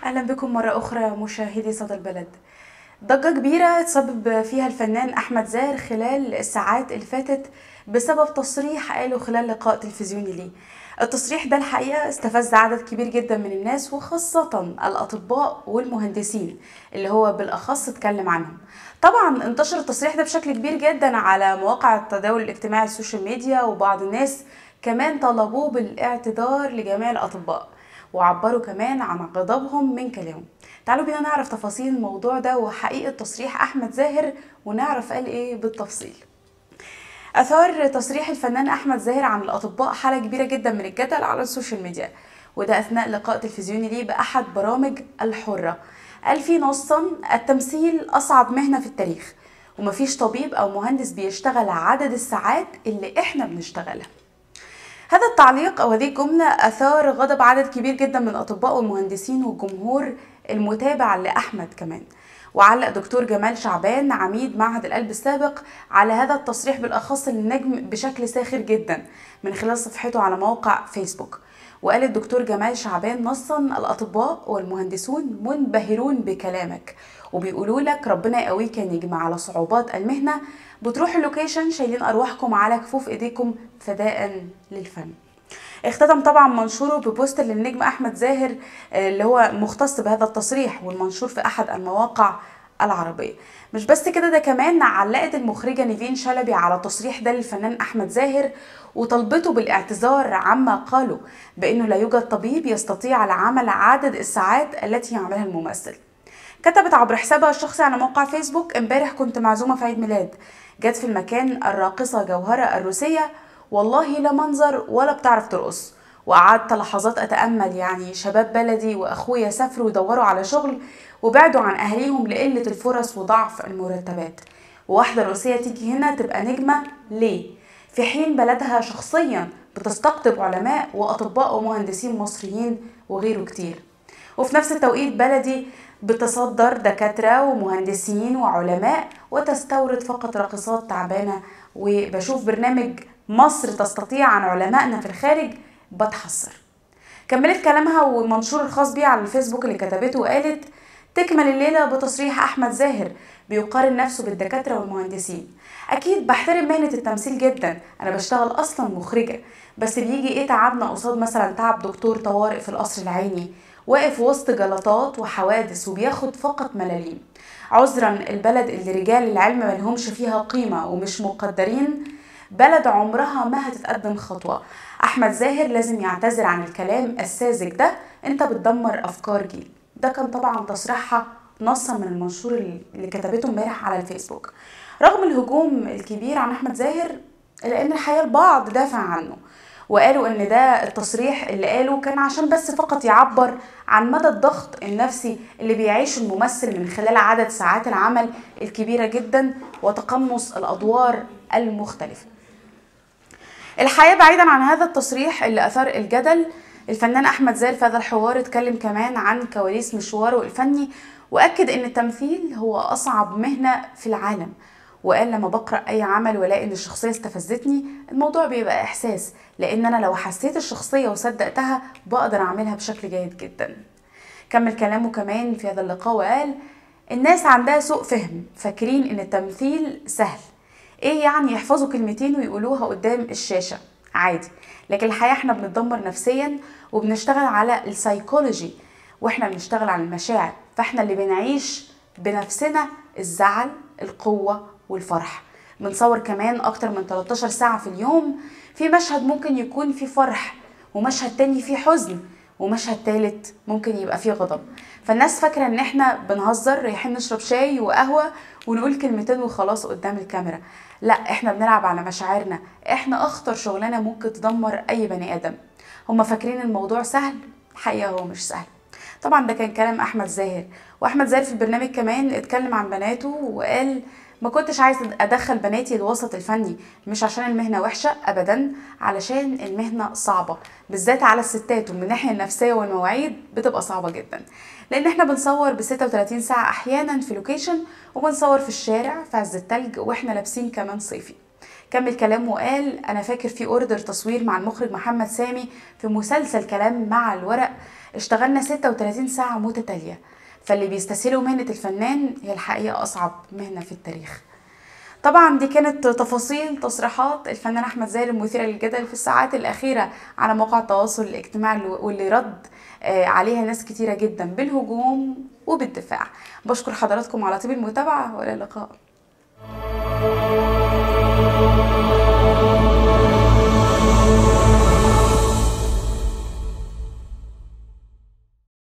أهلا بكم مرة أخرى مشاهدي صدى البلد ضجة كبيرة تسبب فيها الفنان أحمد زاهر خلال الساعات اللي فاتت بسبب تصريح قاله خلال لقاء تلفزيوني ليه التصريح ده الحقيقة استفز عدد كبير جدا من الناس وخاصة الأطباء والمهندسين اللي هو بالأخص اتكلم عنهم طبعا انتشر التصريح ده بشكل كبير جدا على مواقع التداول الاجتماعي السوشيال ميديا وبعض الناس كمان طلبوه بالاعتذار لجميع الأطباء وعبروا كمان عن غضبهم من كلامه تعالوا بينا نعرف تفاصيل الموضوع ده وحقيقة تصريح أحمد زاهر ونعرف قال إيه بالتفصيل أثار تصريح الفنان أحمد زاهر عن الأطباء حالة كبيرة جدا من الجدل على السوشيال ميديا وده أثناء لقاء تلفزيوني ليه بأحد برامج الحرة قال فيه نصا التمثيل أصعب مهنة في التاريخ ومفيش طبيب أو مهندس بيشتغل عدد الساعات اللي إحنا بنشتغلها هذا التعليق أو هذه الجملة أثار غضب عدد كبير جدا من الأطباء والمهندسين والجمهور المتابع لأحمد كمان وعلق دكتور جمال شعبان عميد معهد القلب السابق على هذا التصريح بالأخص للنجم بشكل ساخر جدا من خلال صفحته على موقع فيسبوك وقال الدكتور جمال شعبان نصا الأطباء والمهندسون منبهرون بكلامك وبيقولوا لك ربنا يقويك يا نجم على صعوبات المهنة بتروحوا اللوكيشن شايلين أرواحكم على كفوف إيديكم فداء للفن اختتم طبعا منشوره ببوستر للنجم احمد زاهر اللي هو مختص بهذا التصريح والمنشور في احد المواقع العربيه مش بس كده ده كمان علقت المخرجه نيفين شلبي على التصريح ده للفنان احمد زاهر وطلبته بالاعتذار عما قاله بانه لا يوجد طبيب يستطيع العمل عدد الساعات التي يعملها الممثل كتبت عبر حسابها الشخصي على موقع فيسبوك امبارح كنت معزومه في عيد ميلاد جت في المكان الراقصه جوهره الروسيه والله لا منظر ولا بتعرف ترقص وقعدت لحظات اتامل يعني شباب بلدي واخويا سافروا ودوروا على شغل وبعدوا عن اهاليهم لقله الفرص وضعف المرتبات وواحده روسيه تيجي هنا تبقى نجمه ليه في حين بلدها شخصيا بتستقطب علماء واطباء ومهندسين مصريين وغيره كتير وفي نفس التوقيت بلدي بتصدر دكاترة ومهندسين وعلماء وتستورد فقط راقصات تعبانة وبشوف برنامج مصر تستطيع عن علمائنا في الخارج بتحسر كملت كلامها والمنشور الخاص بيها على الفيسبوك اللي كتبته وقالت تكمل الليلة بتصريح أحمد زاهر بيقارن نفسه بالدكاترة والمهندسين أكيد بحترم مهنة التمثيل جدا أنا بشتغل أصلا مخرجة بس بيجي إيه تعبنا قصاد مثلا تعب دكتور طوارئ في القصر العيني واقف وسط جلطات وحوادث وبياخد فقط ملاليم عذرا البلد اللي رجال العلم ملهمش فيها قيمة ومش مقدرين بلد عمرها ما هتتقدم خطوة أحمد زاهر لازم يعتذر عن الكلام الساذج ده أنت بتدمر أفكار جيل ده كان طبعا تصريحها نصا من المنشور اللي كتبته امبارح على الفيسبوك رغم الهجوم الكبير عن أحمد زاهر إلا أن الحقيقة البعض دافع عنه وقالوا ان ده التصريح اللي قاله كان عشان بس فقط يعبر عن مدى الضغط النفسي اللي بيعيشه الممثل من خلال عدد ساعات العمل الكبيرة جدا وتقمص الأدوار المختلفة الحقيقة بعيدا عن هذا التصريح اللي أثار الجدل الفنان أحمد زاهر في هذا الحوار اتكلم كمان عن كواليس مشواره الفني وأكد أن التمثيل هو أصعب مهنة في العالم وقال لما بقرا اي عمل والاقي ان الشخصيه استفزتني الموضوع بيبقى احساس لان انا لو حسيت الشخصيه وصدقتها بقدر اعملها بشكل جيد جدا كمل كلامه كمان في هذا اللقاء وقال الناس عندها سوء فهم فاكرين ان التمثيل سهل ايه يعني يحفظوا كلمتين ويقولوها قدام الشاشه عادي لكن الحقيقه احنا بنتدمر نفسيا وبنشتغل على السايكولوجي واحنا بنشتغل على المشاعر فاحنا اللي بنعيش بنفسنا الزعل القوه والفرح بنصور كمان اكتر من 13 ساعة في اليوم في مشهد ممكن يكون فيه فرح ومشهد تاني فيه حزن ومشهد تالت ممكن يبقى فيه غضب فالناس فاكرة ان احنا بنهزر رايحين نشرب شاي وقهوة ونقول كلمتين وخلاص قدام الكاميرا لا احنا بنلعب على مشاعرنا احنا اخطر شغلانة ممكن تدمر اي بني ادم هما فاكرين الموضوع سهل الحقيقة هو مش سهل طبعا ده كان كلام احمد زاهر واحمد زاهر في البرنامج كمان اتكلم عن بناته وقال ما كنتش عايز ادخل بناتي الوسط الفني مش عشان المهنه وحشه ابدا علشان المهنه صعبه بالذات على الستات ومن الناحيه النفسيه والمواعيد بتبقى صعبه جدا لان احنا بنصور ب 36 ساعه احيانا في لوكيشن وبنصور في الشارع في عز التلج واحنا لابسين كمان صيفي كمل كلامه وقال انا فاكر في اوردر تصوير مع المخرج محمد سامي في مسلسل كلام مع الورق اشتغلنا 36 ساعة متتالية فاللي بيستسهلوا مهنة الفنان هي الحقيقة أصعب مهنة في التاريخ طبعا دي كانت تفاصيل تصريحات الفنان احمد زاهر المثيره للجدل في الساعات الاخيره على مواقع التواصل الاجتماعي واللي رد آه، عليها ناس كتيره جدا بالهجوم وبالدفاع بشكر حضراتكم على طيب المتابعه والى اللقاء